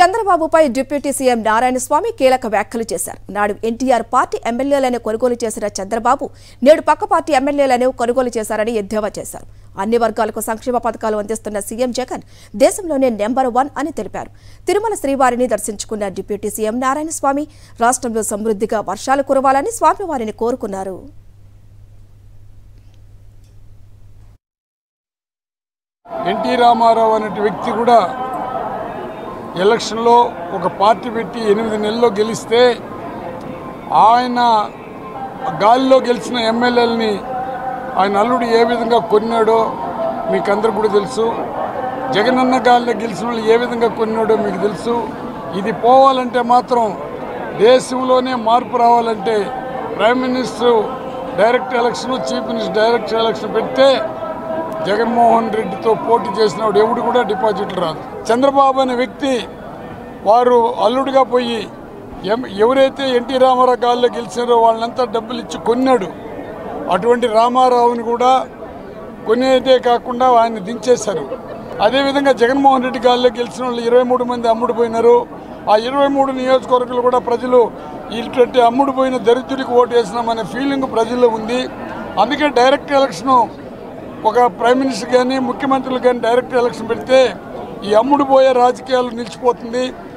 చంద్రబాబుపై deputy CM Narayana స్వామి కీలక వ్యాఖ్యలు చేశారు నాడు ఎన్టీఆర్ పార్టీ ఎమ్మెల్యేలను కొనుగోలు చేసిన చంద్రబాబు నేడు పక్క పార్టీ ఎమ్మెల్యేలను కొనుగోలు చేశారని ఎద్దేవా చేశారు అన్ని వర్గాలకు సంక్షేమ పథకాలు అందిస్తున్న సీఎం జగన్ దేశంలోనే నెంబర్ వన్ అని తెలిపారు తిరుమల శ్రీవారిని దర్శించుకున్న డిప్యూటీ సీఎం నారాయణ స్వామి రాష్ట్రంలో సమృద్ధిగా వర్షాలు కురవాలని స్వామివారిని కోరుకున్నారు ఎన్టీ రామారావు అనే వ్యక్తి కూడా ఎలక్షన్లో ఒక పార్టీ పెట్టి ఎనిమిది నెలల్లో గెలిస్తే ఆయన గాలిలో గెలిచిన ఎమ్మెల్యేలని ఆయన అల్లుడు ఏ విధంగా కొన్నాడో మీకు అందరికి కూడా తెలుసు జగనన్న గాలిలో గెలిచిన వాళ్ళు ఏ విధంగా కొన్నాడో మీకు తెలుసు ఇది పోవాలంటే మాత్రం దేశంలోనే మార్పు రావాలంటే prime minister direct election chief minister direct election పెడితే జగన్మోహన్ రెడ్డితో పోటీ చేసినప్పుడు ఎవడు కూడా డిపాజిట్లు రాదు చంద్రబాబు అనే వ్యక్తి వారు అల్లుడిగా పోయి ఎం- ఎవరైతే ఎన్టీ రామారావు గాల్లో గెలిచారో వాళ్ళంతా డబ్బులు ఇచ్చి కొన్నాడు అటువంటి రామారావుని కూడా కొనేదే కాకుండా ఆయన దించేశారు అదేవిధంగా జగన్మోహన్ రెడ్డి గాల్లో గెలిచిన వాళ్ళు ఇరవై మూడు మంది అమ్ముడు పోయినారు ఆ ఇరవై మూడు నియోజకవర్గాలు కూడా ప్రజలు ఇటువంటి అమ్ముడు పోయిన దరిద్రుడికి ఓటు వేసినామనే ఫీలింగ్ ప్రజల్లో ఉంది అందుకే డైరెక్ట్ ఎలక్షను ఒక ప్రైమ్ మినిస్టర్ కానీ ముఖ్యమంత్రులు కానీ డైరెక్ట్ ఎలక్షన్ పెడితే ఈ అమ్ముడు పోయే రాజకీయాలు నిలిచిపోతుంది